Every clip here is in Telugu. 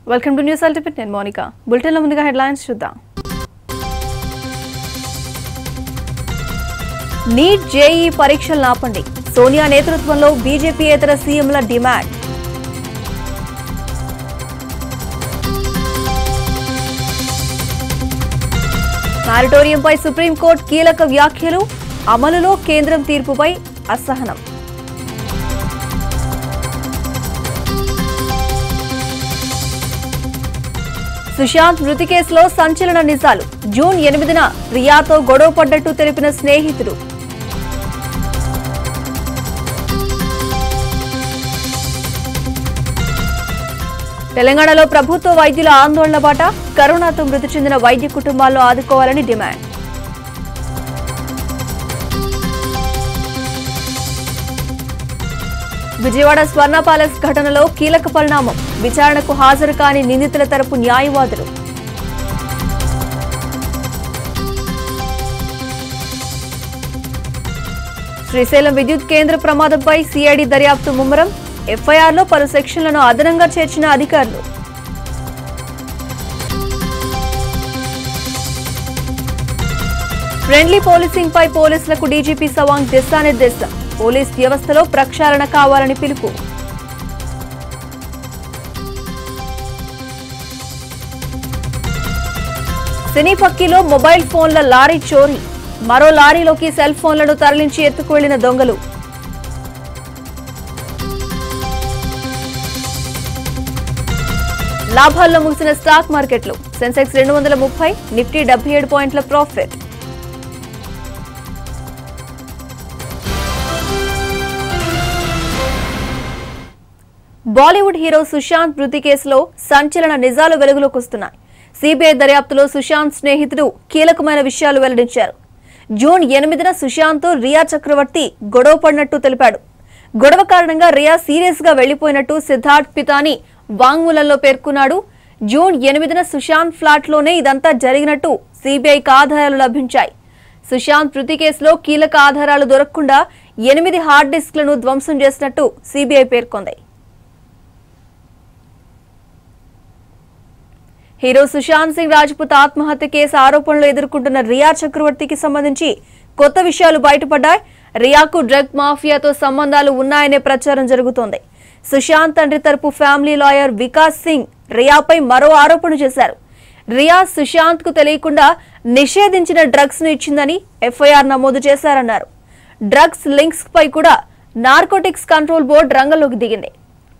వెల్కమ్ టు న్యూస్ అల్టిఫిట్ నేను మోనిక బులెటిన్లో ముందుగా హెడ్లైన్స్ చూద్దాం నీట్ జేఈ పరీక్షలు ఆపండి సోనియా నేతృత్వంలో బీజేపీయేతర సీఎంల డిమాండ్ మారిటోరియంపై సుప్రీంకోర్టు కీలక వ్యాఖ్యలు అమలులో కేంద్రం తీర్పుపై అసహనం సుశాంత్ మృతి కేసులో సంచలన నిజాలు జూన్ ఎనిమిదిన రియాతో గొడవ పడ్డట్టు తెలిపిన స్నేహితుడు తెలంగాణలో ప్రభుత్వ వైద్యుల ఆందోళన బాట కరోనాతో మృతి చెందిన వైద్య కుటుంబాలను ఆదుకోవాలని డిమాండ్ విజయవాడ స్వర్ణ ప్యాలెస్ ఘటనలో కీలక పరిణామం విచారణకు హాజరు కాని నిందితుల తరపు న్యాయవాదులు శ్రీశైలం విద్యుత్ కేంద్ర ప్రమాదంపై సిఐడి దర్యాప్తు ముమ్మరం ఎఫ్ఐఆర్లో పలు సెక్షన్లను అదనంగా చేర్చిన అధికారులు ఫ్రెండ్లీ పోలీసింగ్ పై పోలీసులకు డీజీపీ సవాంగ్ దిశానిర్దేశం పోలీస్ వ్యవస్థలో ప్రక్షాళన కావాలని పిలుపు సినీ పక్కీలో మొబైల్ ఫోన్ల లారీ చోరీ మరో లారీలోకి సెల్ ఫోన్లను తరలించి ఎత్తుకువెళ్లిన దొంగలు లాభాల్లో ముగిసిన స్టాక్ మార్కెట్లు సెన్సెక్స్ రెండు వందల ముప్పై నిఫ్టీ డెబ్బై ఏడు పాయింట్ల ప్రాఫిట్ బాలీవుడ్ హీరో సుశాంత్ మృతి కేసులో సంచలన నిజాలు వెలుగులోకి వస్తున్నాయి సిబిఐ దర్యాప్తులో సుశాంత్ స్నేహితుడు కీలకమైన విషయాలు వెల్లడించారు జూన్ ఎనిమిదిన సుశాంత్ రియా చక్రవర్తి గొడవ పడినట్టు తెలిపాడు గొడవ కారణంగా రియా సీరియస్ గా వెళ్లిపోయినట్టు సిద్ధార్థ్ పితాని వాంగ్మూలంలో పేర్కొన్నాడు జూన్ ఎనిమిదిన సుశాంత్ ఫ్లాట్ లోనే ఇదంతా జరిగినట్టు సిబిఐకి ఆధారాలు లభించాయి సుశాంత్ మృతి కేసులో కీలక ఆధారాలు దొరకకుండా ఎనిమిది హార్డ్ డిస్క్లను ధ్వంసం చేసినట్టు సిబిఐ పేర్కొంది హీరో సుశాంత్ సింగ్ రాజ్పుత్ ఆత్మహత్య కేసు ఆరోపణలు ఎదుర్కొంటున్న రియా చక్రవర్తికి సంబంధించి కొత్త విషయాలు బయటపడ్డాయి రియాకు డ్రగ్ మాఫియాతో సంబంధాలు ఉన్నాయనే ప్రచారం జరుగుతోంది సుశాంత్ తండ్రి తరపు ఫ్యామిలీ లాయర్ వికాస్ సింగ్ రియాపై మరో ఆరోపణ చేశారు రియా సుశాంత్ కు తెలియకుండా నిషేధించిన డ్రగ్స్ ను ఇచ్చిందని ఎఫ్ఐఆర్ నమోదు చేశారన్నారు డ్రగ్స్ లింక్స్ పై కూడా నార్కోటిక్స్ కంట్రోల్ బోర్డు రంగంలోకి దిగింది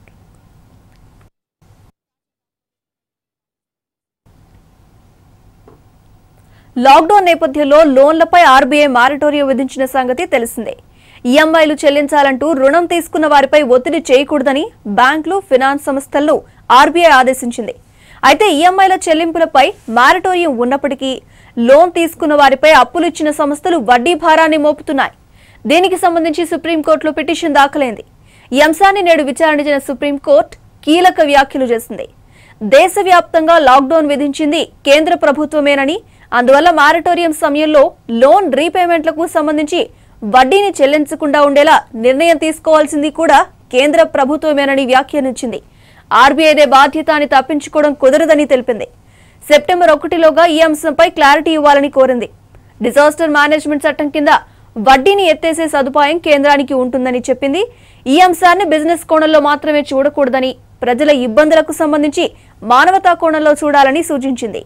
లాక్డౌన్ నేపథ్యంలో లోన్లపై ఆర్బీఐ మారిటోరియం విధించిన సంగతి తెలిసిందే ఈఎంఐలు చెల్లించాలంటూ రుణం తీసుకున్న వారిపై ఒత్తిడి చేయకూడదని బ్యాంకులు ఫినాన్స్ సంస్థలను ఆర్బీఐ ఆదేశించింది అయితే ఈఎంఐల చెల్లింపులపై మారిటోరియం ఉన్నప్పటికీ లోన్ తీసుకున్న వారిపై అప్పులు ఇచ్చిన సంస్థలు వడ్డీ భారాన్ని మోపుతున్నాయి దీనికి సంబంధించి సుప్రీంకోర్టులో పిటిషన్ దాఖలైంది ఈ అంశాన్ని నేడు విచారించిన సుప్రీంకోర్టు కీలక వ్యాఖ్యలు చేసింది దేశవ్యాప్తంగా లాక్డౌన్ విధించింది కేంద్ర ప్రభుత్వమేనని అందువల్ల మారటోరియం సమయంలో లోన్ రీపేమెంట్లకు సంబంధించి వడ్డీని చెల్లించకుండా ఉండేలా నిర్ణయం తీసుకోవాల్సింది కూడా కేంద్ర ప్రభుత్వమేనని వ్యాఖ్యానించింది ఆర్బీఐదే బాధ్యత అని తప్పించుకోవడం కుదరదని తెలిపింది సెప్టెంబర్ ఒకటిలోగా ఈ అంశంపై క్లారిటీ ఇవ్వాలని కోరింది డిజాస్టర్ మేనేజ్మెంట్ చట్టం కింద వడ్డీని ఎత్తేసే సదుపాయం కేంద్రానికి ఉంటుందని చెప్పింది ఈ అంశాన్ని బిజినెస్ కోణంలో మాత్రమే చూడకూడదని ప్రజల ఇబ్బందులకు సంబంధించి మానవతా కోణంలో చూడాలని సూచించింది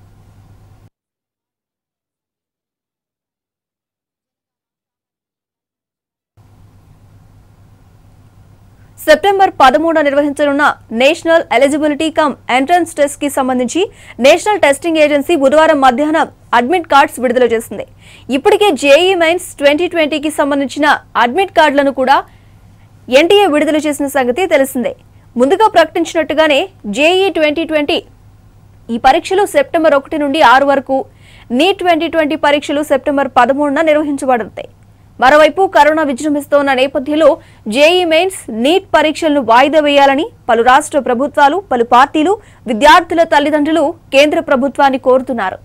సెప్టెంబర్ పదమూడున నిర్వహించనున్న National Eligibility cum Entrance Test కి సంబంధించి నేషనల్ టెస్టింగ్ ఏజెన్సీ బుధవారం మధ్యాహ్నం అడ్మిట్ కార్డ్స్ విడుదల చేసింది ఇప్పటికే జేఈ మైన్స్ ట్వంటీ ట్వంటీకి సంబంధించిన అడ్మిట్ కార్డులను కూడా ఎన్టీఏ విడుదల చేసిన సంగతి తెలిసిందే ముందుగా ప్రకటించినట్టుగానే జేఈ ట్వంటీ ట్వంటీ ఈ పరీక్షలు సెప్టెంబర్ ఒకటి నుండి ఆరు వరకు నీట్ ట్వంటీ ట్వంటీ పరీక్షలు సెప్టెంబర్ పదమూడున నిర్వహించబడతాయి మరోవైపు కరోనా విజృంభిస్తోన్న నేపథ్యంలో జేఈ మెయిన్స్ నీట్ పరీక్షలను వాయిదా వేయాలని పలు రాష్ట్ర ప్రభుత్వాలు పలు పార్టీలు విద్యార్థుల తల్లిదండ్రులు కేంద్ర ప్రభుత్వాన్ని కోరుతున్నారు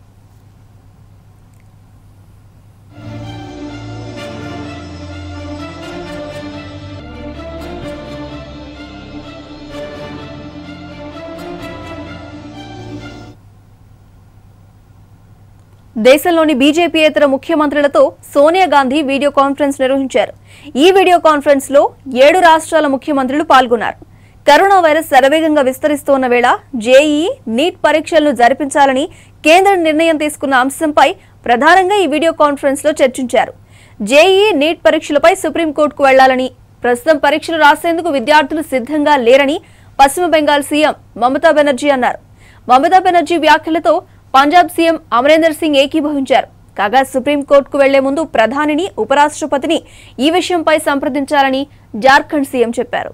దేశంలోని బీజేపీయేతర ముఖ్యమంత్రులతో సోనియా గాంధీ వీడియో కాన్ఫరెన్స్ నిర్వహించారు ఈ వీడియో కాన్ఫరెన్స్ లో ఏడు రాష్ట్రాల ముఖ్యమంత్రులు పాల్గొన్నారు కరోనా వైరస్ శరవేగంగా విస్తరిస్తోన్న వేళ జేఈ నీట్ పరీక్షలను జరిపించాలని కేంద్రం నిర్ణయం తీసుకున్న అంశంపై ప్రధానంగా ఈ వీడియో కాన్ఫరెన్స్ లో చర్చించారు జేఈ నీట్ పరీక్షలపై సుప్రీంకోర్టుకు వెళ్లాలని ప్రస్తుతం పరీక్షలు రాసేందుకు విద్యార్థులు సిద్ధంగా లేరని పశ్చిమ బెంగాల్ సీఎం మమతా బెనర్జీ అన్నారు మమతా బెనర్జీ వ్యాఖ్యలతో పంజాబ్ సీఎం అమరేందర్ సింగ్ ఏకీభవించారు కాగా సుప్రీంకోర్టుకు వెళ్లే ముందు ప్రధానిని ఉపరాష్ట్రపతిని ఈ విషయంపై సంప్రదించాలని జార్ఖండ్ సీఎం చెప్పారు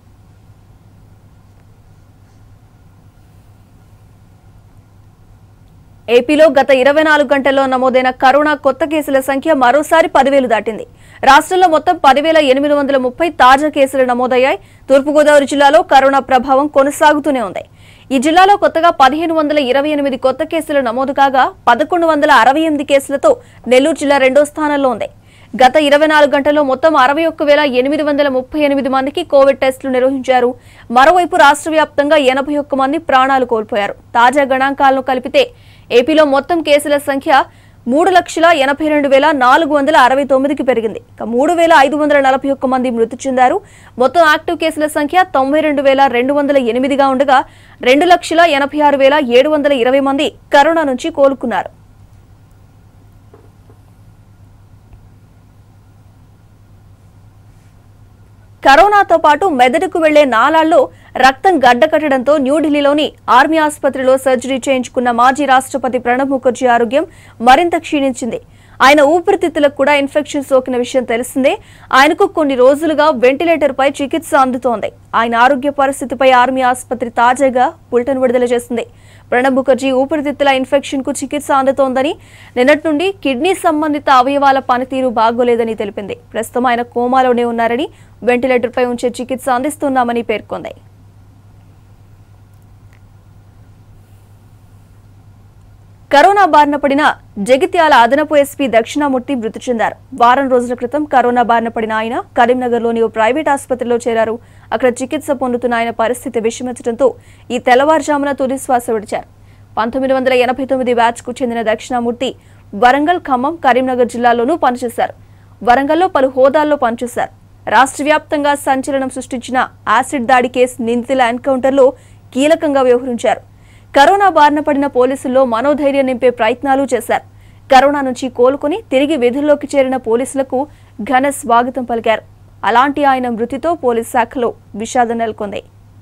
ఏపీలో గత ఇరవై నాలుగు గంటల్లో నమోదైన కరోనా కొత్త కేసుల సంఖ్య మరోసారి పదివేలు దాటింది రాష్ట్రంలో మొత్తం పదివేల ఎనిమిది వందల ముప్పై తాజా కేసులు నమోదయ్యాయి తూర్పుగోదావరి జిల్లాలో కరోనా ప్రభావం కొనసాగుతూనే ఉంది ఈ జిల్లాలో కొత్తగా పదిహేను వందల ఇరవై ఎనిమిది కొత్త కేసులు నమోదు కాగా పదకొండు వందల అరవై ఎనిమిది కేసులతో నెల్లూరు జిల్లా రెండో స్థానంలో ఉంది గత ఇరవై నాలుగు గంటల్లో మొత్తం అరవై ఒక్క వేల ఎనిమిది వందల ముప్పై ఎనిమిది మందికి కోవిడ్ టెస్టులు నిర్వహించారు మరోవైపు రాష్ట్ర వ్యాప్తంగా ఎనభై ఒక్క మంది ప్రాణాలు కోల్పోయారు తాజా గణాంకాలను కలిపితే ఏపీలో మొత్తం కేసుల సంఖ్య మూడు లక్షల ఎనభై రెండు వేల నాలుగు వందల అరవై తొమ్మిదికి పెరిగింది ఇక మూడు వేల ఐదు వందల నలభై ఒక్క మంది మృతి చెందారు మొత్తం యాక్టివ్ కేసుల సంఖ్య తొంభై రెండు వేల రెండు వందల ఎనిమిదిగా ఉండగా రెండు లక్షల ఎనభై ఆరు వేల ఏడు వందల ఇరవై మంది కరోనా నుంచి కోలుకున్నారు కరోనాతో పాటు మెదడుకు వెళ్లే నాలాల్లో రక్తం గడ్డకట్టడంతో న్యూఢిల్లీలోని ఆర్మీ ఆసుపత్రిలో సర్జరీ చేయించుకున్న మాజీ రాష్ట్రపతి ప్రణబ్ ముఖర్జీ ఆరోగ్యం మరింత క్షీణించింది ఆయన ఊపిరితిత్తులకు కూడా ఇన్ఫెక్షన్ సోకిన విషయం తెలిసిందే ఆయనకు కొన్ని రోజులుగా వెంటిలేటర్ పై చికిత్స అందుతోంది ఆయన ఆరోగ్య పరిస్థితిపై ఆర్మీ ఆసుపత్రి తాజాగా బులెటిన్ విడుదల చేసింది ప్రణబ్ ముఖర్జీ ఊపిరితిత్తుల ఇన్ఫెక్షన్ కు చికిత్స అందుతోందని నిన్నటి నుండి కిడ్నీ సంబంధిత అవయవాల పనితీరు బాగోలేదని తెలిపింది ప్రస్తుతం ఆయన కోమాలోనే ఉన్నారని వెంటిలేటర్ పై ఉంచే చికిత్స అందిస్తున్నామని పేర్కొంది కరోనా బారిన పడిన జగిత్యాల అదనపు ఎస్పీ దక్షిణామూర్తి మృతి చెందారు వారం రోజుల క్రితం కరోనా బారిన పడిన ఆయన కరీంనగర్లోని ఓ ప్రైవేట్ ఆసుపత్రిలో చేరారు అక్కడ చికిత్స పొందుతున్న ఆయన పరిస్థితి విషమించడంతో ఈ తెల్లవారుజామున తుది శ్వాస విడిచారు పంతొమ్మిది వందల ఎనభై తొమ్మిది బ్యాచ్ కు చెందిన దక్షిణామూర్తి వరంగల్ ఖమ్మం కరీంనగర్ జిల్లాల్లోనూ పనిచేశారు వరంగల్లో పలు హోదాల్లో పనిచేశారు రాష్ట్ర వ్యాప్తంగా సంచలనం సృష్టించిన యాసిడ్ దాడి కేసు నిందితుల ఎన్కౌంటర్లో కీలకంగా వ్యవహరించారు కరోనా బారిన పడిన పోలీసుల్లో మనోధైర్యం నింపే ప్రయత్నాలు చేశారు కరోనా నుంచి కోలుకుని తిరిగి విధుల్లోకి చేరిన పోలీసులకు ఘన స్వాగతం పలికారు అలాంటి ఆయన మృతితో పోలీస్ శాఖలో విషాదం నెలకొంది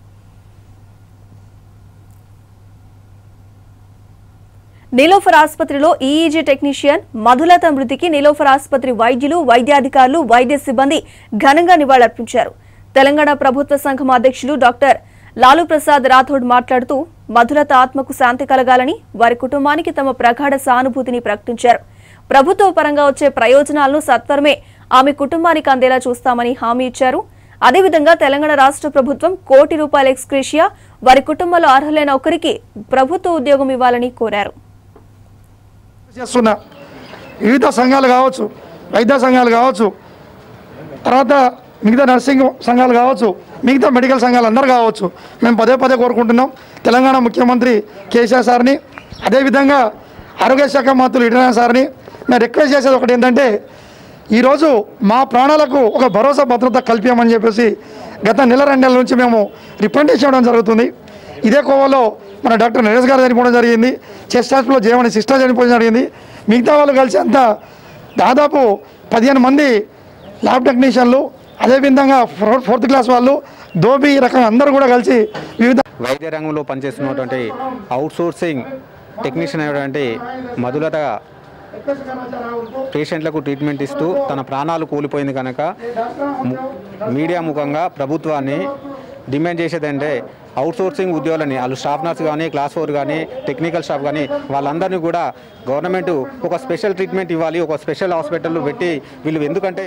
నీలోఫర్ ఆసుపత్రిలో ఈఈజీ టెక్నీషియన్ మధులత మృతికి నీలోఫర్ ఆసుపత్రి వైద్యులు వైద్యాధికారులు వైద్య సిబ్బంది ఘనంగా నివాళులర్పించారు తెలంగాణ ప్రభుత్వ సంఘం అధ్యక్షులు డాక్టర్ లాలూ ప్రసాద్ రాథోడ్ మాట్లాడుతూ మధులత ఆత్మకు శాంతి కలగాలని వారి కుటుంబానికి తమ ప్రగాఢ సానుభూతిని ప్రకటించారు ప్రభుత్వ పరంగా వచ్చే ప్రయోజనాలను సత్వరమే ఆమె కుటుంబానికి అందేలా చూస్తామని హామీ ఇచ్చారు అదేవిధంగా తెలంగాణ రాష్ట్ర ప్రభుత్వం కోటి రూపాయల ఎక్స్క్రేషియా వారి కుటుంబంలో అర్హులైన ఒకరికి ప్రభుత్వ ఉద్యోగం ఇవ్వాలని కోరారు చేస్తున్న వివిధ సంఘాలు కావచ్చు వైద్య సంఘాలు కావచ్చు తర్వాత మిగతా నర్సింగ్ సంఘాలు కావచ్చు మిగతా మెడికల్ సంఘాలు అందరు కావచ్చు మేము పదే పదే కోరుకుంటున్నాం తెలంగాణ ముఖ్యమంత్రి కేసీఆర్ సార్ని అదేవిధంగా ఆరోగ్య శాఖ మంత్రులు ఇటనా సార్ని మేము రిక్వెస్ట్ చేసేది ఒకటి ఏంటంటే ఈరోజు మా ప్రాణాలకు ఒక భరోసా భద్రత కల్పించమని చెప్పేసి గత నెల రెండు నెలల నుంచి మేము రిప్రజెంటేషన్ చేయడం జరుగుతుంది ఇదే కోవలో మన డాక్టర్ నరేష్ గారు చనిపోవడం జరిగింది చెస్ట్ హాస్పిటల్లో జయమని సిస్టర్ చనిపోవడం జరిగింది మిగతా వాళ్ళు కలిసి అంతా దాదాపు పదిహేను మంది ల్యాబ్ టెక్నీషియన్లు అదేవిధంగా ఫోర్ ఫోర్త్ క్లాస్ వాళ్ళు దోబీ రకం అందరూ కూడా కలిసి వివిధ వైద్య రంగంలో పనిచేస్తున్నటువంటి అవుట్సోర్సింగ్ టెక్నీషియన్ అయినటువంటి మధులత పేషెంట్లకు ట్రీట్మెంట్ ఇస్తూ తన ప్రాణాలు కూలిపోయింది కనుక ము- మీడియా ముఖంగా ప్రభుత్వాన్ని డిమాండ్ చేసేదంటే అవుట్సోర్సింగ్ ఉద్యోగులని వాళ్ళు స్టాఫ్ నర్స్ కానీ క్లాస్ ఫోర్ కానీ టెక్నికల్ స్టాఫ్ కానీ వాళ్ళందరినీ కూడా గవర్నమెంట్ ఒక స్పెషల్ ట్రీట్మెంట్ ఇవ్వాలి ఒక స్పెషల్ హాస్పిటల్ పెట్టి వీళ్ళు ఎందుకంటే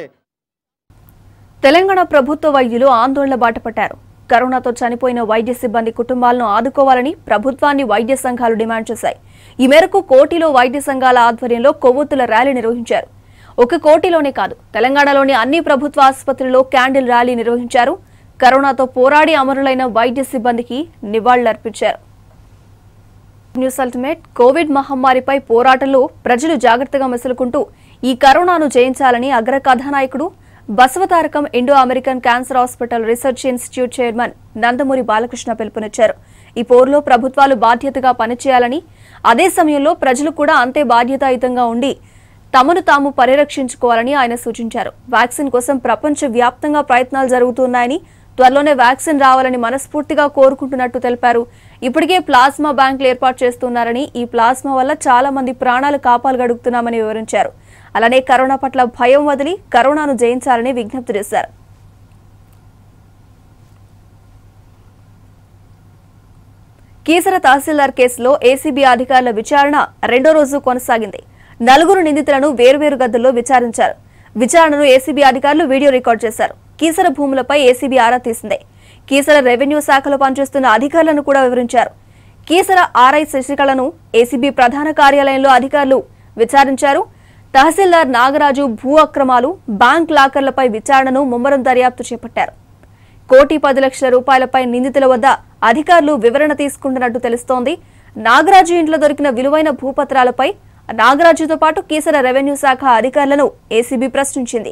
తెలంగాణ ప్రభుత్వ వైద్యులు ఆందోళన బాటపట్టారు కరోనాతో చనిపోయిన వైద్య సిబ్బంది కుటుంబాలను ఆదుకోవాలని ప్రభుత్వాన్ని వైద్య సంఘాలు డిమాండ్ చేశాయి ఈ మేరకు కోటిలో వైద్య సంఘాల ఆధ్వర్యంలో కొవ్వొత్తుల ర్యాలీ నిర్వహించారు ఒక కోటిలోనే కాదు తెలంగాణలోని అన్ని ప్రభుత్వ ఆసుపత్రుల్లో క్యాండిల్ ర్యాలీ నిర్వహించారు కరోనాతో పోరాడి అమరులైన వైద్య సిబ్బందికి నివాళులర్పించారు న్యూస్ అల్టిమేట్ కోవిడ్ మహమ్మారిపై పోరాటంలో ప్రజలు జాగ్రత్తగా మెసులుకుంటూ ఈ కరోనాను జయించాలని అగ్ర కథానాయకుడు Basavatarakam Indo American cancer hospital research institute chairman Nandamuri Balakrishna పిలుపునిచ్చారు ఈ పోరులో ప్రభుత్వాలు బాధ్యతగా పనిచేయాలని అదే సమయంలో ప్రజలు కూడా అంతే బాధ్యతాయుతంగా ఉండి తమను తాము పరిరక్షించుకోవాలని ఆయన సూచించారు వ్యాక్సిన్ కోసం ప్రపంచ వ్యాప్తంగా ప్రయత్నాలు జరుగుతున్నాయని త్వరలోనే వ్యాక్సిన్ రావాలని మనస్ఫూర్తిగా కోరుకుంటున్నట్టు తెలిపారు ఇప్పటికే ప్లాస్మా బ్యాంకులు ఏర్పాటు చేస్తున్నారని ఈ ప్లాస్మా వల్ల చాలా మంది ప్రాణాలు కాపాడగలుగుతున్నామని వివరించారు అలానే కరోనా పట్ల భయం వదిలి కరోనాను జయించాలని విజ్ఞప్తి చేశారు కీసర తహసీల్దార్ కేసులో ఏసీబీ అధికారుల విచారణ రెండో రోజు కొనసాగింది నలుగురు నిందితులను వేర్వేరు గదుల్లో విచారించారు విచారణను ఏసీబీ అధికారులు వీడియో రికార్డ్ చేశారు కీసర భూములపై ఏసీబీ ఆరా తీసింది కీసర రెవెన్యూ శాఖలో పనిచేస్తున్న అధికారులను కూడా వివరించారు కీసర ఆర్ఐ శశికళను ఏసీబీ ప్రధాన కార్యాలయంలో అధికారులు విచారించారు తహసీల్దార్ నాగరాజు భూ అక్రమాలు బ్యాంక్ లాకర్లపై విచారణను ముమ్మరం దర్యాప్తు చేపట్టారు కోటి పది లక్షల రూపాయలపై నిందితుల వద్ద అధికారులు వివరణ తీసుకుంటున్నట్టు తెలుస్తోంది నాగరాజు ఇంట్లో దొరికిన విలువైన భూపత్రాలపై నాగరాజుతో పాటు కీసర రెవెన్యూ శాఖ అధికారులను ఏసీబీ ప్రశ్నించింది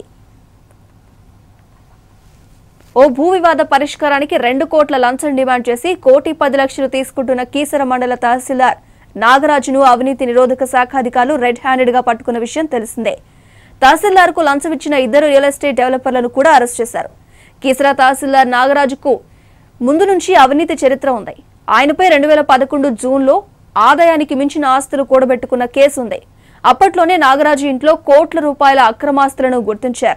ఓ భూ వివాద పరిష్కారానికి రెండు కోట్ల లంచం డిమాండ్ చేసి కోటి పది లక్షలు తీసుకుంటున్న కీసర మండల తహసీల్దార్ నాగరాజును అవినీతి నిరోధక శాఖ అధికారులు రెడ్ హ్యాండెడ్ గా పట్టుకున్న విషయం తెలిసిందే తహసీల్దార్కు లంచం ఇచ్చిన ఇద్దరు రియల్ ఎస్టేట్ డెవలపర్లను కూడా అరెస్ట్ చేశారు కీసర తహసీల్దార్ నాగరాజుకు ముందు నుంచి అవినీతి చరిత్ర ఉంది ఆయనపై రెండు వేల పదకొండు జూన్లో ఆదాయానికి మించిన ఆస్తులు కూడబెట్టుకున్న కేసు ఉంది అప్పట్లోనే నాగరాజు ఇంట్లో కోట్ల రూపాయల అక్రమాస్తులను గుర్తించారు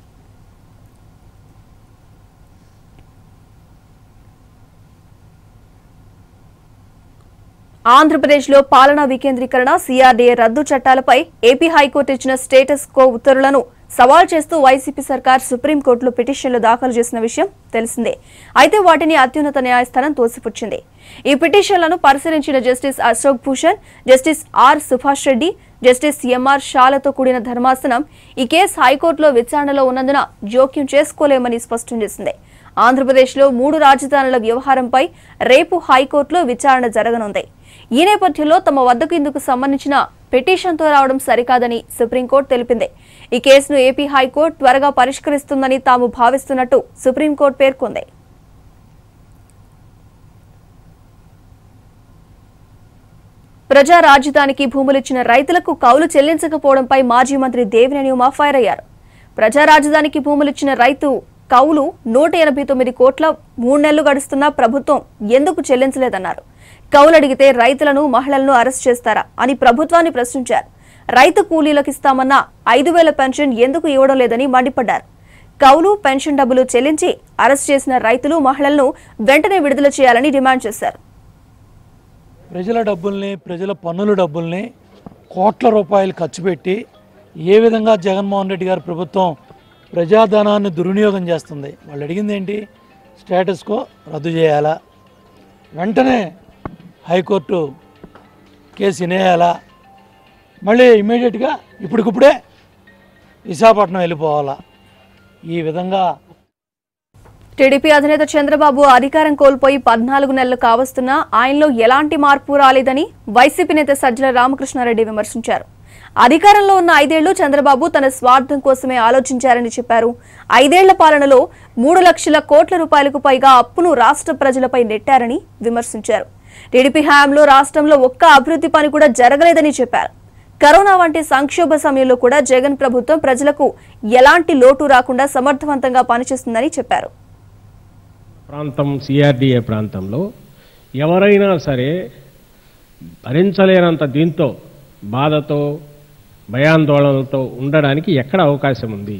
ఆంధ్రప్రదేశ్లో పాలనా వికేంద్రీకరణ సీఆర్డీఏ రద్దు చట్టాలపై ఏపీ హైకోర్టు ఇచ్చిన స్టేటస్ కో ఉత్తర్వులను సవాల్ చేస్తూ వైసీపీ సర్కార్ సుప్రీంకోర్టులో పిటిషన్లు దాఖలు చేసిన విషయం తెలిసిందే అయితే వాటిని అత్యున్నత న్యాయస్థానం తోసిపుచ్చింది ఈ పిటిషన్లను పరిశీలించిన justice Ashok Bhushan justice R Subhash Reddy justice MR షాలతో కూడిన ధర్మాసనం ఈ కేసు హైకోర్టులో విచారణలో ఉన్నందున జోక్యం చేసుకోలేమని స్పష్టం చేసింది ఆంధ్రప్రదేశ్లో మూడు రాజధానుల వ్యవహారంపై రేపు హైకోర్టులో విచారణ జరగనుంది ఈ నేపథ్యంలో తమ వద్దకు ఇందుకు సంబంధించిన పిటిషన్తో రావడం సరికాదని సుప్రీంకోర్టు తెలిపింది ఈ కేసును ఏపీ హైకోర్టు త్వరగా పరిష్కరిస్తుందని తాము భావిస్తున్నట్టు సుప్రీంకోర్టు పేర్కొంది ప్రజా రాజధానికి భూములిచ్చిన రైతులకు కౌలు చెల్లించకపోవడంపై మాజీ మంత్రి దేవినేని ఉమా ఫైర్ అయ్యారు ప్రజా రాజధానికి భూములిచ్చిన రైతు కౌలు నూట ఎనభై తొమ్మిది కోట్ల మూడు నెలలు గడుస్తున్నా ప్రభుత్వం ఎందుకు చెల్లించలేదన్నారు కౌలు అడిగితే రైతులను మహిళలను అరెస్ట్ చేస్తారా అని ప్రభుత్వాన్ని ప్రశ్నించారు రైతు కూలీలకు ఇస్తామన్న ఐదు వేల పెన్షన్ ఎందుకు ఇవ్వడం లేదని మండిపడ్డారు కౌలు పెన్షన్ డబ్బులు చెల్లించి అరెస్ట్ చేసిన రైతులు మహిళలను వెంటనే విడుదల చేయాలని డిమాండ్ చేశారు ప్రజల డబ్బుల్ని ప్రజల పన్నుల డబ్బుల్ని కోట్ల రూపాయలు ఖర్చు పెట్టి ఏ విధంగా జగన్మోహన్ రెడ్డి గారి ప్రభుత్వం ప్రజాధనాన్ని దుర్వినియోగం చేస్తుంది వాళ్ళు అడిగింది ఏంటి స్టేటస్కో రద్దు చేయాలా వెంటనే హైకోర్టు కేసు వినేయాలా మళ్ళీ ఇమీడియట్గా ఇప్పటికిప్పుడే విశాఖపట్నం వెళ్ళిపోవాలా ఈ విధంగా టీడీపీ అధినేత చంద్రబాబు అధికారం కోల్పోయి పద్నాలుగు నెలలు కావస్తున్నా ఆయనలో ఎలాంటి మార్పు రాలేదని వైసీపీ నేత సజ్జల రామకృష్ణారెడ్డి విమర్శించారు అధికారంలో ఉన్న ఐదేళ్లు చంద్రబాబు తన స్వార్థం కోసమే ఆలోచించారని చెప్పారు ఐదేళ్ల పాలనలో మూడు లక్షల కోట్ల రూపాయలకు పైగా అప్పును రాష్ట్ర ప్రజలపై నెట్టారని విమర్శించారు టీడీపీ హయాంలో రాష్ట్రంలో ఒక్క అభివృద్ధి పని కూడా జరగలేదని చెప్పారు కరోనా వంటి సంక్షోభ సమయంలో కూడా జగన్ ప్రభుత్వం ప్రజలకు ఎలాంటి లోటు రాకుండా సమర్థవంతంగా పనిచేస్తుందని చెప్పారు ప్రాంతం సిఆర్డిఏ ప్రాంతంలో ఎవరైనా సరే భరించలేనంత దీంతో బాధతో భయాందోళనలతో ఉండడానికి ఎక్కడ అవకాశం ఉంది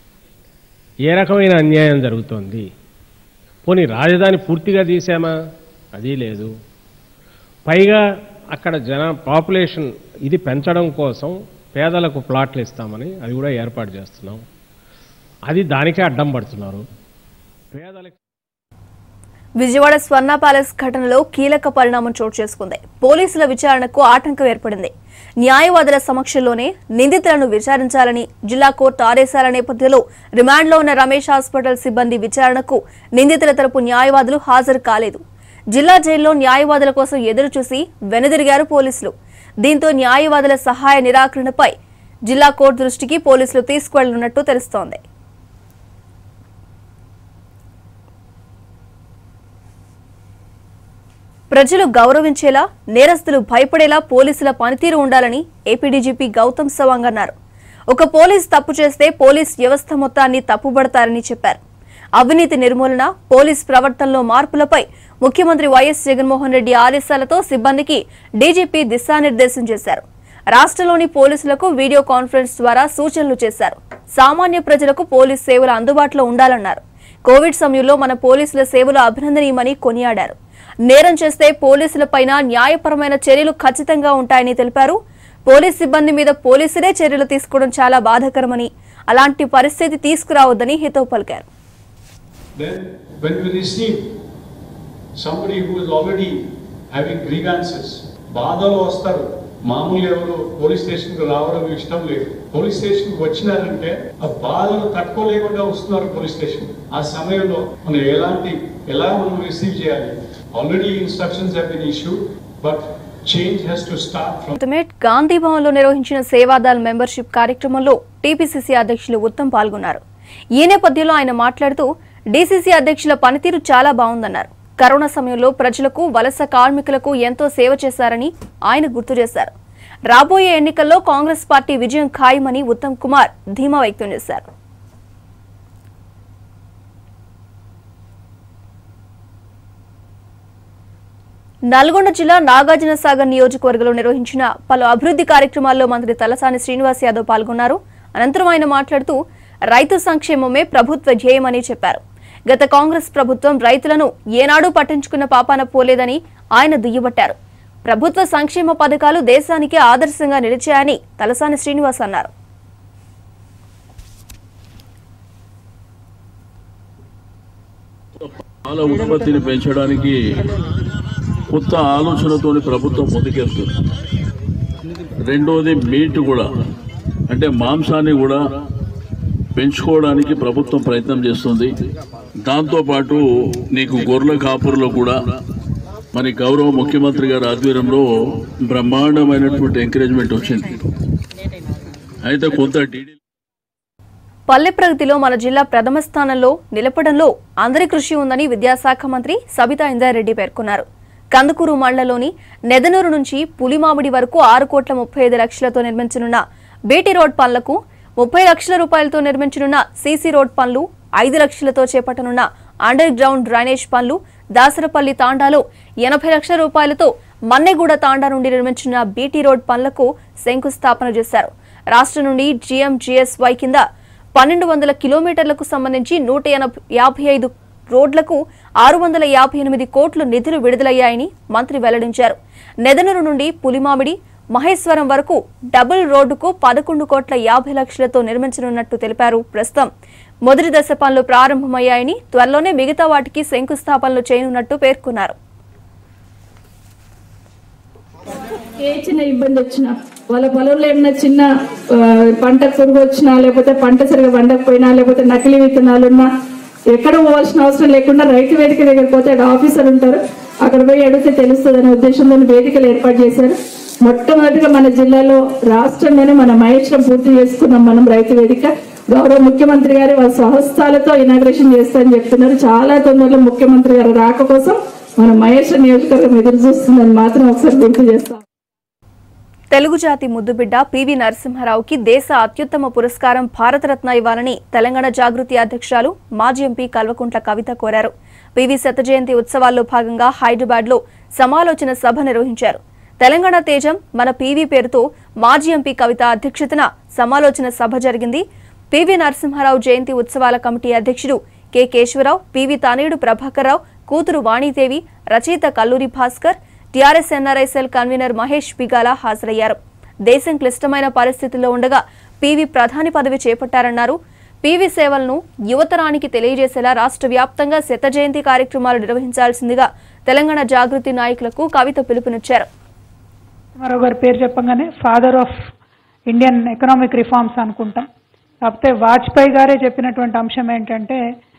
ఏ రకమైన అన్యాయం జరుగుతోంది పోనీ రాజధాని పూర్తిగా తీసామా అది లేదు పైగా అక్కడ జన పాపులేషన్ ఇది పెంచడం కోసం పేదలకు ప్లాట్లు ఇస్తామని అది కూడా ఏర్పాటు చేస్తున్నాం అది దానికే అడ్డం పడుతున్నారు పేదలకు విజయవాడ స్వర్ణ ప్యాలెస్ ఘటనలో కీలక పరిణామం చోటు చేసుకుంది పోలీసుల విచారణకు ఆటంకం ఏర్పడింది న్యాయవాదుల సమక్షంలోనే నిందితులను విచారించాలని జిల్లా కోర్టు ఆదేశాల నేపథ్యంలో రిమాండ్లో ఉన్న రమేష్ హాస్పిటల్ సిబ్బంది విచారణకు నిందితుల తరపు న్యాయవాదులు హాజరు కాలేదు జిల్లా జైల్లో న్యాయవాదుల కోసం ఎదురు చూసి వెనుదిరిగారు పోలీసులు దీంతో న్యాయవాదుల సహాయ నిరాకరణపై జిల్లా కోర్టు దృష్టికి పోలీసులు తీసుకువెళ్లనున్నట్టు తెలుస్తోంది ప్రజలు గౌరవించేలా నేరస్తులు భయపడేలా పోలీసుల పనితీరు ఉండాలని ఏపీ డీజీపీ గౌతమ్ సవాంగ్ అన్నారు ఒక పోలీస్ తప్పు చేస్తే పోలీస్ వ్యవస్థ మొత్తాన్ని తప్పుబడతారని చెప్పారు అవినీతి నిర్మూలన పోలీస్ ప్రవర్తనలో మార్పులపై ముఖ్యమంత్రి వైఎస్ జగన్మోహన్ రెడ్డి ఆదేశాలతో సిబ్బందికి డీజీపీ దిశానిర్దేశం చేశారు రాష్ట్రంలోని పోలీసులకు వీడియో కాన్ఫరెన్స్ ద్వారా సూచనలు చేశారు సామాన్య ప్రజలకు పోలీస్ సేవలు అందుబాటులో ఉండాలన్నారు కోవిడ్ సమయంలో మన పోలీసుల సేవలు అభినందనీయమని కొనియాడారు నేరం చేస్తే పోలీసులపైన న్యాయపరమైన చర్యలు ఖచ్చితంగా ఉంటాయని తెలిపారు పోలీస్ సిబ్బంది మీద పోలీసులే చర్యలు తీసుకోవడం చాలా బాధాకరమని అలాంటి పరిస్థితి తీసుకురావద్దని హితవు పలికారు Then, when we receive somebody who is already having grievances, బాధలు వస్తారు మామూలు ఎవరు పోలీస్ స్టేషన్కి రావడం ఇష్టం లేదు పోలీస్ స్టేషన్కి వచ్చినారంటే ఆ బాధలు తట్టుకోలేకుండా వస్తున్నారు పోలీస్ స్టేషన్ ఆ సమయంలో మనం ఎలాంటి ఎలా మనం రిసీవ్ చేయాలి already instructions have been issue but change has to start from ultimate Gandhi Bhavan లో నిర్వహించిన సేవాదాల్ మెంబర్షిప్ కార్యక్రమంలో టీపీసీసీ అధ్యక్షులు ఉత్తమ్ పాల్గొన్నారు ఈ నేపథ్యంలో ఆయన మాట్లాడుతూ డీసీసీ అధ్యక్షుల పనితీరు చాలా బాగుందన్నారు కరోనా సమయంలో ప్రజలకు వలస కార్మికులకు ఎంతో సేవ చేశారని ఆయన గుర్తు చేశారు రాబోయే ఎన్నికల్లో కాంగ్రెస్ పార్టీ విజయం ఖాయమని ఉత్తమ్ కుమార్ ధీమా వ్యక్తం చేశారు నల్గొండ జిల్లా నాగార్జున సాగర్ నియోజకవర్గంలో నిర్వహించిన పలు అభివృద్ధి కార్యక్రమాల్లో మంత్రి తలసాని శ్రీనివాస్ యాదవ్ పాల్గొన్నారు అనంతరం ఆయన మాట్లాడుతూ రైతు సంక్షేమమే ప్రభుత్వ ధ్యేయమని చెప్పారు గత కాంగ్రెస్ ప్రభుత్వం రైతులను ఏనాడూ పట్టించుకున్న పాపాన పోలేదని ఆయన దుయ్యబట్టారు ప్రభుత్వ సంక్షేమ పథకాలు దేశానికి ఆదర్శంగా నిలిచాయని తలసాని శ్రీనివాస్ అన్నారు పాల ఉత్పత్తిని పెంచడానికి కొత్త ఆలోచనతోని ప్రభుత్వం ముందుకెళ్తుంది రెండోది మీట్ కూడా అంటే మాంసాన్ని కూడా పెంచుకోవడానికి ప్రభుత్వం ప్రయత్నం చేస్తుంది దాంతోపాటు నీకు గొర్రెల కాపురులో కూడా మరి గౌరవ ముఖ్యమంత్రి గారి ఆధ్వర్యంలో బ్రహ్మాండమైనటువంటి ఎంకరేజ్మెంట్ వచ్చింది అయితే కొంత డీడీ పల్లె ప్రగతిలో మన జిల్లా ప్రథమ స్థానంలో నిలపడంలో అందరి కృషి ఉందని విద్యాశాఖ మంత్రి సబితా ఇందారెడ్డి పేర్కొన్నారు కందుకూరు మండలంలోని నెదనూరు నుంచి పులిమామిడి వరకు ఆరు కోట్ల ముప్పై ఐదు లక్షలతో నిర్మించనున్న బీటీ రోడ్ పనులకు ముప్పై లక్షల రూపాయలతో నిర్మించనున్న సీసీ రోడ్ పనులు ఐదు లక్షలతో చేపట్టనున్న అండర్ గ్రౌండ్ డ్రైనేజ్ పనులు దాసరపల్లి తాండాలో ఎనభై లక్షల రూపాయలతో మన్నెగూడ తాండా నుండి నిర్మించిన బీటీ రోడ్ పనులకు శంకుస్థాపన చేశారు రాష్ట్రం నుండి జీఎంజీఎస్వై కింద పన్నెండు వందల కిలోమీటర్లకు సంబంధించి నూట ఎనభై యాభై ఐదు రోడ్లకు ఆరు వందల యాభై ఎనిమిది కోట్లు నిధులు విడుదలయ్యాయని మంత్రి వెల్లడించారు నెదనూరు నుండి పులిమామిడి మహేశ్వరం వరకు డబుల్ రోడ్డుకు పదకొండు కోట్ల యాభై లక్షలతో నిర్మించనున్నట్టు తెలిపారు ప్రస్తుతం మొదటి దశ పనులు ప్రారంభమయ్యాయని త్వరలోనే మిగతా వాటికి శంకుస్థాపనలు చేయనున్నట్టు పేర్కొన్నారు ఏ చిన్న ఇబ్బంది వచ్చినా వాళ్ళ పొలంలో ఏమైనా చిన్న ఆ, పంట పురుగు వచ్చినా లేకపోతే పంట సరిగా పండకపోయినా లేకపోతే నకిలీ విత్తనాలు ఉన్నా ఎక్కడ పోవాల్సిన అవసరం లేకుండా రైతు వేదిక దగ్గర పోతే అక్కడ ఆఫీసర్ ఉంటారు అక్కడ పోయి అడిగితే తెలుస్తుంది అనే ఉద్దేశంతో వేదికలు ఏర్పాటు చేశారు మొట్టమొదటిగా మన జిల్లాలో రాష్ట్రంలోనే మన మహేశ్వరం పూర్తి చేసుకున్నాం మనం రైతు వేదిక గౌరవ ముఖ్యమంత్రి గారు వాళ్ళ స్వహస్తాలతో ఇనాగ్రేషన్ చేస్తారని చెప్తున్నారు చాలా తొందరలో ముఖ్యమంత్రి గారు రాక కోసం మన మహేశ్వరం నియోజకవర్గం ఎదురు చూస్తుందని మాత్రం ఒకసారి గుర్తు చేస్తాం తెలుగు జాతి ముద్దుబిడ్డ పివి నరసింహారావుకి దేశ అత్యుత్తమ పురస్కారం భారతరత్న ఇవ్వాలని తెలంగాణ జాగృతి అధ్యక్షురాలు మాజీ ఎంపీ కల్వకుంట్ల కవిత కోరారు పివి శత జయంతి ఉత్సవాల్లో భాగంగా హైదరాబాద్లో సమాలోచన సభ నిర్వహించారు తెలంగాణ తేజం మన పివి పేరుతో మాజీ ఎంపీ కవిత అధ్యక్షతన సమాలోచన సభ జరిగింది పివి నరసింహారావు జయంతి ఉత్సవాల కమిటీ అధ్యక్షుడు కె కేశవరావు పివి తానేడు ప్రభాకర్రావు కూతురు వాణీదేవి రచయిత Kalluri Bhaskar TRS NRI cell convener Mahesh Bigala హాజరయ్యారు దేశం క్లిష్టమైన పరిస్థితుల్లో ఉండగా పీవీ ప్రధాని పదవి చేపట్టారన్నారు పీవీ సేవలను యువతరానికి తెలియజేసేలా రాష్ట్ర వ్యాప్తంగా శత జయంతి కార్యక్రమాలు నిర్వహించాల్సిందిగా తెలంగాణ జాగృతి నాయకులకు కవిత పిలుపునిచ్చారు మరో గారి పేరు చెప్పగానే father of Indian economic reforms అనుకుంటాం కాకపోతే వాజ్పేయి గారే చెప్పినటువంటి అంశం ఏంటంటే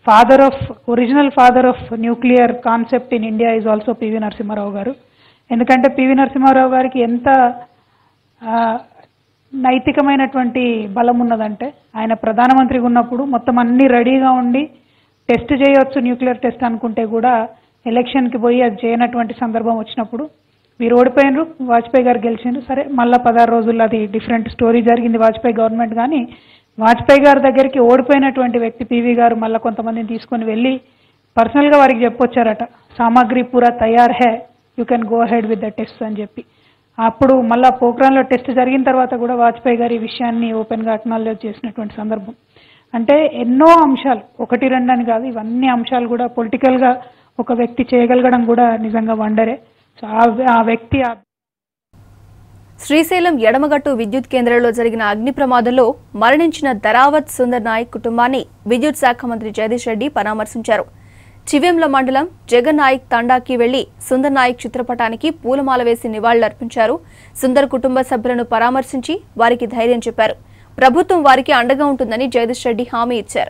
father of original father of nuclear concept in India is also PV Narasimha Rao garu ఎందుకంటే పివి నరసింహారావు గారికి ఎంత ఆ, నైతికమైనటువంటి బలం ఉన్నదంటే ఆయన ప్రధానమంత్రిగా ఉన్నప్పుడు మొత్తం అన్ని రెడీగా ఉండి టెస్ట్ చేయొచ్చు న్యూక్లియర్ టెస్ట్ అనుకుంటే కూడా ఎలక్షన్కి పోయి అది చేయనటువంటి సందర్భం వచ్చినప్పుడు మీరు ఓడిపోయినరు వాజ్పేయి గారు గెలిచిండ్రు సరే మళ్ళీ పదహారు రోజుల్లో అది డిఫరెంట్ స్టోరీ జరిగింది వాజ్పేయి గవర్నమెంట్ కానీ వాజ్పేయి గారి దగ్గరికి ఓడిపోయినటువంటి వ్యక్తి పివి గారు మళ్ళీ కొంతమందిని తీసుకొని వెళ్ళి పర్సనల్గా వారికి చెప్పొచ్చారట సామాగ్రి పూరా తయార్ hey you can go ahead with the test అని చెప్పి అప్పుడు మళ్ళా పోఖ్రాన్లో టెస్ట్ జరిగిన తర్వాత కూడా వాజ్పేయి గారు ఈ విషయాన్ని ఓపెన్గా అక్నాలజ్ చేసినటువంటి సందర్భం అంటే ఎన్నో అంశాలు ఒకటి రెండు అని కాదు ఇవన్నీ అంశాలు కూడా పొలిటికల్గా ఒక వ్యక్తి చేయగలగడం కూడా నిజంగా వండరే సో ఆ- ఆ వ్యక్తి ఆ శ్రీశైలం ఎడమగట్టు విద్యుత్ కేంద్రంలో జరిగిన అగ్ని ప్రమాదంలో మరణించిన ధరావత్ సుందర్ నాయక్ కుటుంబాన్ని విద్యుత్ శాఖ మంత్రి జగదీష్ రెడ్డి పరామర్శించారు చివెంల మండలం జగన్ నాయక్ తండాకి వెళ్లి సుందర్ నాయక్ చిత్రపటానికి పూలమాల వేసి నివాళులర్పించారు సుందర్ కుటుంబ సభ్యులను పరామర్శించి వారికి ధైర్యం చెప్పారు ప్రభుత్వం వారికి అండగా ఉంటుందని జగదీష్ రెడ్డి హామీ ఇచ్చారు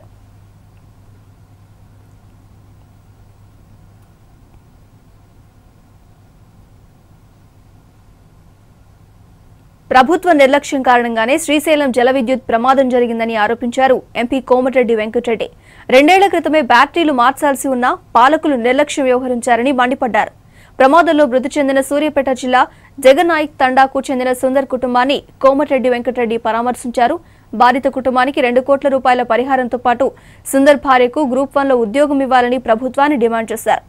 ప్రభుత్వ నిర్లక్ష్యం కారణంగానే శ్రీశైలం జల విద్యుత్ ప్రమాదం జరిగిందని ఆరోపించారు ఎంపీ కోమటిరెడ్డి వెంకటరెడ్డి రెండేళ్ల క్రితమే బ్యాటరీలు మార్చాల్సి ఉన్నా పాలకులు నిర్లక్ష్యం వ్యవహరించారని మండిపడ్డారు ప్రమాదంలో మృతి చెందిన సూర్యాపేట జిల్లా జగన్నాయక్ తండాకు చెందిన సుందర్ కుటుంబాన్ని కోమటిరెడ్డి వెంకటరెడ్డి పరామర్శించారు బాధిత కుటుంబానికి రెండు కోట్ల రూపాయల పరిహారంతో పాటు సుందర్ భార్యకు గ్రూప్ వన్ లో ఉద్యోగం ఇవ్వాలని ప్రభుత్వాన్ని డిమాండ్ చేశారు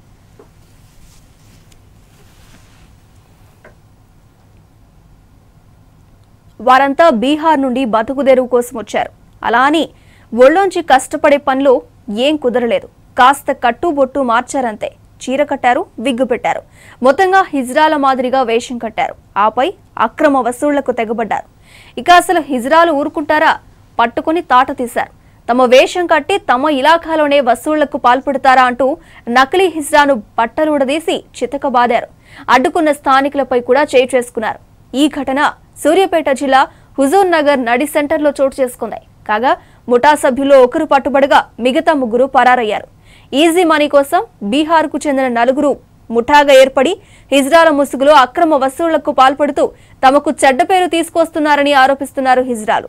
వారంతా బీహార్ నుండి బతుకుదెరువు కోసం వచ్చారు అలా అని ఒళ్ళోంచి కష్టపడే పనిలో ఏం కుదరలేదు కాస్త కట్టుబొట్టు మార్చారంతే చీర కట్టారు విగ్గు పెట్టారు మొత్తంగా హిజ్రాల మాదిరిగా వేషం కట్టారు ఆపై అక్రమ వసూళ్లకు తెగబడ్డారు ఇక అసలు హిజ్రాలు ఊరుకుంటారా పట్టుకుని తాట తీశారు తమ వేషం కట్టి తమ ఇలాఖాలోనే వసూళ్లకు పాల్పడతారా అంటూ నకిలీ హిజ్రాను బట్టలుడదీసి చితకబాదారు అడ్డుకున్న స్థానికులపై కూడా చేయి చేసుకున్నారు ఈ ఘటన సూర్యాపేట జిల్లా హుజూర్ నగర్ నడి సెంటర్లో చోటు చేసుకుంది కాగా ముఠా సభ్యుల్లో ఒకరు పట్టుబడగా మిగతా ముగ్గురు పరారయ్యారు ఈజీ మనీ కోసం బీహార్కు చెందిన నలుగురు ముఠాగా ఏర్పడి హిజ్రాల ముసుగులో అక్రమ వసూళ్లకు పాల్పడుతూ తమకు చెడ్డ పేరు తీసుకొస్తున్నారని ఆరోపిస్తున్నారు హిజ్రాలు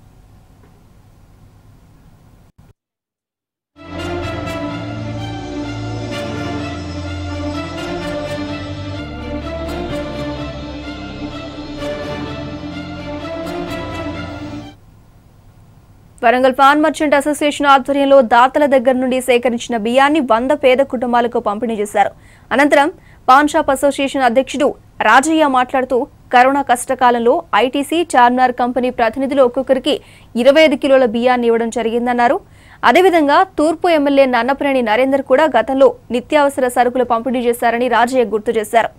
వరంగల్ పాన్ మర్చెంట్ అసోసియేషన్ ఆధ్వర్యంలో దాతల దగ్గర నుండి సేకరించిన బియ్యాన్ని వంద పేద కుటుంబాలకు పంపిణీ చేశారు అనంతరం పాన్ షాప్ అసోసియేషన్ అధ్యక్షుడు రాజయ్య మాట్లాడుతూ కరోనా కష్టకాలంలో ఐటీసీ చార్మినార్ కంపెనీ ప్రతినిధులు ఒక్కొక్కరికి ఇరవై ఐదు కిలోల బియ్యాన్ని ఇవ్వడం జరిగిందన్నారు అదేవిధంగా తూర్పు ఎమ్మెల్యే నన్నపనేని నరేందర్ కూడా గతంలో నిత్యావసర సరుకులు పంపిణీ చేశారని రాజయ్య గుర్తు చేశారు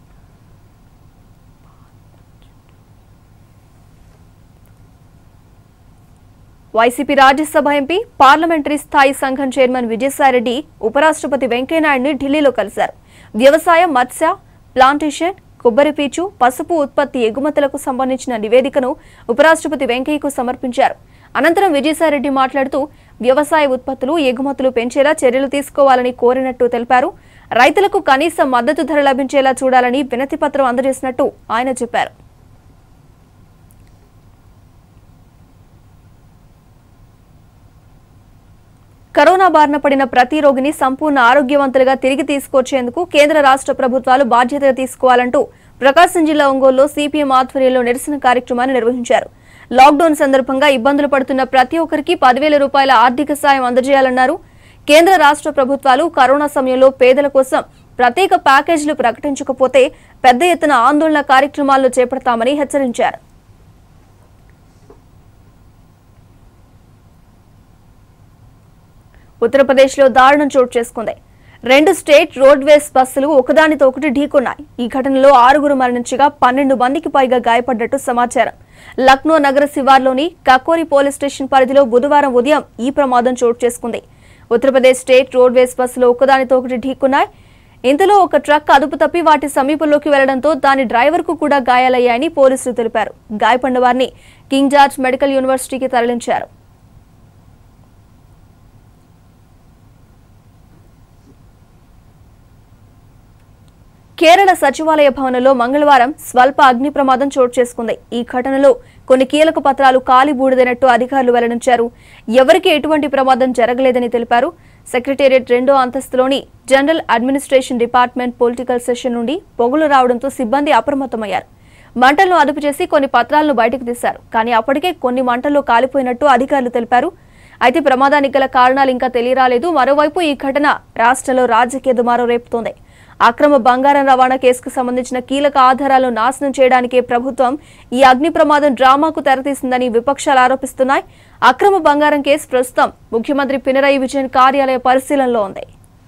వైసీపీ రాజ్యసభ ఎంపీ పార్లమెంటరీ స్థాయి సంఘం చైర్మన్ విజయసాయిరెడ్డి ఉపరాష్ట్రపతి వెంకయ్యనాయుడిని ఢిల్లీలో కలిశారు వ్యవసాయ మత్స్య ప్లాంటేషన్ కొబ్బరి పీచు పసుపు ఉత్పత్తి ఎగుమతులకు సంబంధించిన నివేదికను ఉపరాష్ట్రపతి వెంకయ్యకు సమర్పించారు అనంతరం విజయసాయిరెడ్డి మాట్లాడుతూ వ్యవసాయ ఉత్పత్తులు ఎగుమతులు పెంచేలా చర్యలు తీసుకోవాలని కోరినట్టు తెలిపారు రైతులకు కనీస మద్దతు ధర లభించేలా చూడాలని వినతి పత్రం అందజేసినట్టు ఆయన చెప్పారు కరోనా బారిన పడిన ప్రతి రోగిని సంపూర్ణ ఆరోగ్యవంతులుగా తిరిగి తీసుకొచ్చేందుకు కేంద్ర రాష్ట్ర ప్రభుత్వాలు బాధ్యత తీసుకోవాలంటూ ప్రకాశం జిల్లా ఒంగోలులో సిపిఎం ఆధ్వర్యంలో నిరసన కార్యక్రమాన్ని నిర్వహించారు లాక్డౌన్ సందర్భంగా ఇబ్బందులు పడుతున్న ప్రతి ఒక్కరికి పదివేల రూపాయల ఆర్థిక సాయం అందజేయాలన్నారు కేంద్ర రాష్ట్ర ప్రభుత్వాలు కరోనా సమయంలో పేదల కోసం ప్రత్యేక ప్యాకేజీలు ప్రకటించకపోతే పెద్ద ఎత్తున ఆందోళన కార్యక్రమాలను చేపడతామని హెచ్చరించారు ఉత్తరప్రదేశ్లో దారుణం చోటు చేసుకుంది రెండు స్టేట్ రోడ్వేస్ బస్సులు ఒకదానితో ఒకటి ఢీకొన్నాయి ఈ ఘటనలో ఆరుగురు మరణించగా పన్నెండు మందికి పైగా గాయపడ్డట్టు సమాచారం లక్నో నగర శివార్లోని కకోరి పోలీస్ స్టేషన్ పరిధిలో బుధవారం ఉదయం ఈ ప్రమాదం చోటు చేసుకుంది ఉత్తరప్రదేశ్ స్టేట్ రోడ్వేస్ బస్సులు ఒకదానితో ఒకటి ఢీకొన్నాయి ఇంతలో ఒక ట్రక్ అదుపు తప్పి వాటి సమీపంలోకి వెళ్లడంతో దాని డ్రైవర్కు కూడా గాయాలయ్యాయని పోలీసులు తెలిపారు గాయపడిన వారిని కింగ్ జార్జ్ మెడికల్ యూనివర్సిటీకి తరలించారు కేరళ సచివాలయ భవనంలో మంగళవారం స్వల్ప అగ్ని ప్రమాదం చోటు చేసుకుంది ఈ ఘటనలో కొన్ని కీలక పత్రాలు కాలి బూడిదైనట్టు అధికారులు వెల్లడించారు ఎవరికీ ఎటువంటి ప్రమాదం జరగలేదని తెలిపారు సెక్రటేరియట్ రెండో అంతస్తులోని general administration department political section నుండి పొగలు రావడంతో సిబ్బంది అప్రమత్తమయ్యారు మంటలను అదుపు చేసి కొన్ని పత్రాలను బయటకు తీశారు కానీ అప్పటికే కొన్ని మంటల్లో కాలిపోయినట్టు అధికారులు తెలిపారు అయితే ప్రమాదానికి గల కారణాలు ఇంకా తెలియరాలేదు మరోవైపు ఈ ఘటన రాష్ట్రంలో రాజకీయ దుమారం రేపుతోంది అక్రమ బంగారం రవాణా కేసుకు సంబంధించిన కీలక ఆధారాలను నాశనం చేయడానికే ప్రభుత్వం ఈ అగ్ని ప్రమాదం డ్రామాకు తెరతీసిందని విపక్షాలు ఆరోపిస్తున్నాయి అక్రమ బంగారం కేసు ప్రస్తుతం ముఖ్యమంత్రి పినరయి విజయన్ కార్యాలయ పరిశీలనలో ఉంది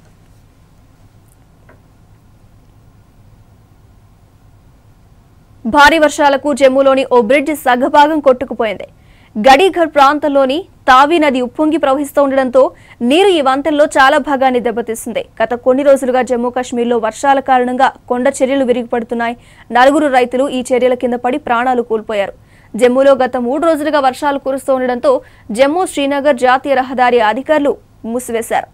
భారీ వర్షాలకు జమ్మూలోని ఓ బ్రిడ్జ్ సగభాగం కొట్టుకుపోయింది గడీఘర్ ప్రాంతంలోని తావి నది ఉప్పొంగి ప్రవహిస్తూ ఉండడంతో నీరు ఈ వంతెనలో చాలా భాగాన్ని దెబ్బతీస్తుంది గత కొన్ని రోజులుగా జమ్మూ కాశ్మీర్లో వర్షాల కారణంగా కొండ చర్యలు విరిగిపడుతున్నాయి నలుగురు రైతులు ఈ చర్యల కింద పడి ప్రాణాలు కోల్పోయారు జమ్మూలో గత మూడు రోజులుగా వర్షాలు కురుస్తూ ఉండడంతో జమ్మూ శ్రీనగర్ జాతీయ రహదారి అధికారులు మూసివేశారు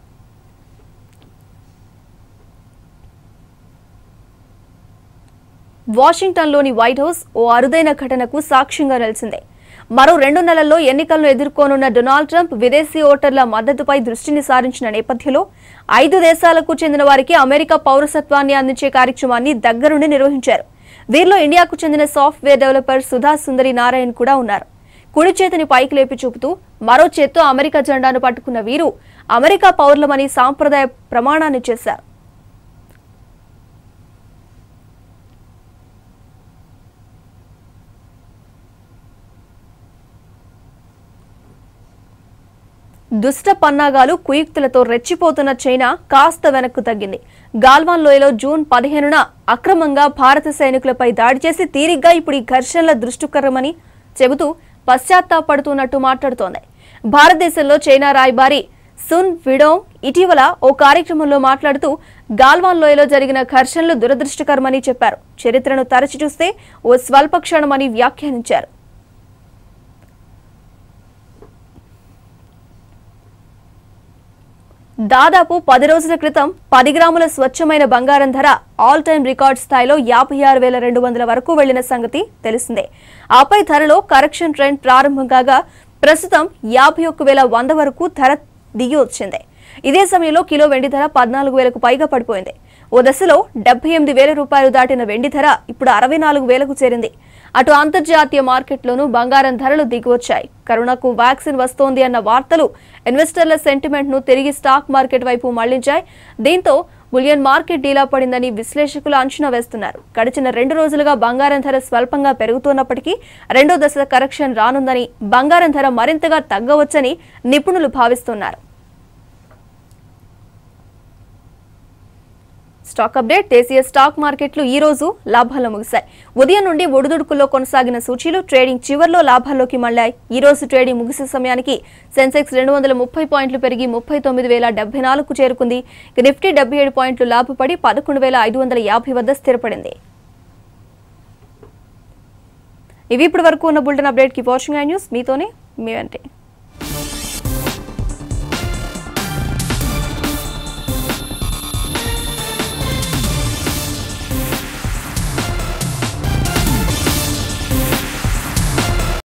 వాషింగ్టన్లోని వైట్ హౌస్ ఓ అరుదైన ఘటనకు సాక్ష్యంగా నిలిచింది మరో రెండు నెలల్లో ఎన్నికలను ఎదుర్కోనున్న డొనాల్డ్ ట్రంప్ విదేశీ ఓటర్ల మద్దతుపై దృష్టిని సారించిన నేపథ్యంలో ఐదు దేశాలకు చెందిన వారికి అమెరికా పౌరసత్వాన్ని అందించే కార్యక్రమాన్ని దగ్గరుండి నిర్వహించారు వీరిలో ఇండియాకు చెందిన సాఫ్ట్వేర్ డెవలపర్ సుధా సుందరి నారాయణ్ కూడా ఉన్నారు కుడి చేతిని పైకి లేపి చూపుతూ మరో చేత్తో అమెరికా జెండాను పట్టుకున్న వీరు అమెరికా పౌరులమని సాంప్రదాయ ప్రమాణాన్ని చేశారు దుష్ట పన్నాగాలు కుయుక్తులతో రెచ్చిపోతున్న చైనా కాస్త వెనక్కు తగ్గింది గాల్వాన్ లోయలో జూన్ పదిహేనున అక్రమంగా భారత సైనికులపై దాడి చేసి తీరిగ్గా ఇప్పుడు ఈ ఘర్షణల దృష్టికరమని చెబుతూ పశ్చాత్తాపడుతున్నట్టు మాట్లాడుతోంది భారతదేశంలో చైనా రాయబారి సున్ విడోంగ్ ఇటీవల ఓ కార్యక్రమంలో మాట్లాడుతూ గాల్వాన్ లోయలో జరిగిన ఘర్షణలు దురదృష్టకరమని చెప్పారు చరిత్రను తరచి చూస్తే ఓ స్వల్ప క్షణమని వ్యాఖ్యానించారు దాదాపు పది రోజుల క్రితం పది గ్రాముల స్వచ్ఛమైన బంగారం ధర ఆల్ టైమ్ రికార్డ్ స్థాయిలో యాభై ఆరు వేల రెండు వందల వరకు వెళ్లిన సంగతి తెలిసిందే ఆపై ధరలో కరెక్షన్ ట్రెండ్ ప్రారంభం కాగా ప్రస్తుతం యాభై ఒక్క వేల వంద వరకు ధర దిగి వచ్చింది ఇదే సమయంలో కిలో వెండి ధర పద్నాలుగు వేలకు పైగా పడిపోయింది ఓ దశలో డెబ్బై ఎనిమిది వేల రూపాయలు దాటిన వెండి ధర ఇప్పుడు అరవై నాలుగు వేలకు చేరింది అటు అంతర్జాతీయ మార్కెట్లోనూ బంగారం ధరలు దిగివచ్చాయి కరోనాకు వ్యాక్సిన్ వస్తోంది అన్న వార్తలు ఇన్వెస్టర్ల సెంటిమెంట్ ను తిరిగి స్టాక్ మార్కెట్ వైపు మళ్లించాయి దీంతో బులియన్ మార్కెట్ డీలా పడిందని విశ్లేషకులు అంచనా వేస్తున్నారు గడిచిన రెండు రోజులుగా బంగారం ధర స్వల్పంగా పెరుగుతున్నప్పటికీ రెండో దశ కరెక్షన్ రానుందని బంగారం ధర మరింతగా తగ్గవచ్చని నిపుణులు భావిస్తున్నారు స్టాక్ అప్డేట్ దేశీయ స్టాక్ మార్కెట్లు ఈ రోజు లాభాల్లో ముగిశాయి ఉదయం నుండి ఒడిదుడుకుల్లో కొనసాగిన సూచీలు ట్రేడింగ్ చివర్లో లాభాల్లోకి మళ్లాయి ఈ రోజు ట్రేడింగ్ ముగిసే సమయానికి సెన్సెక్స్ రెండు వందల ముప్పై పాయింట్లు పెరిగి ముప్పై తొమ్మిది వేల డెబ్బై నాలుగుకు చేరుకుంది ఇక నిఫ్టీ డెబ్బై ఏడు పాయింట్లు లాభపడి పదకొండు వేల ఐదు వందల యాభై వద్ద స్థిరపడింది ఇవి ఇప్పటి వరకు ఉన్న బులెటిన్ అప్డేట్ కి వాచింగ్ ఐ న్యూస్ మీతోనే మీ వెంటే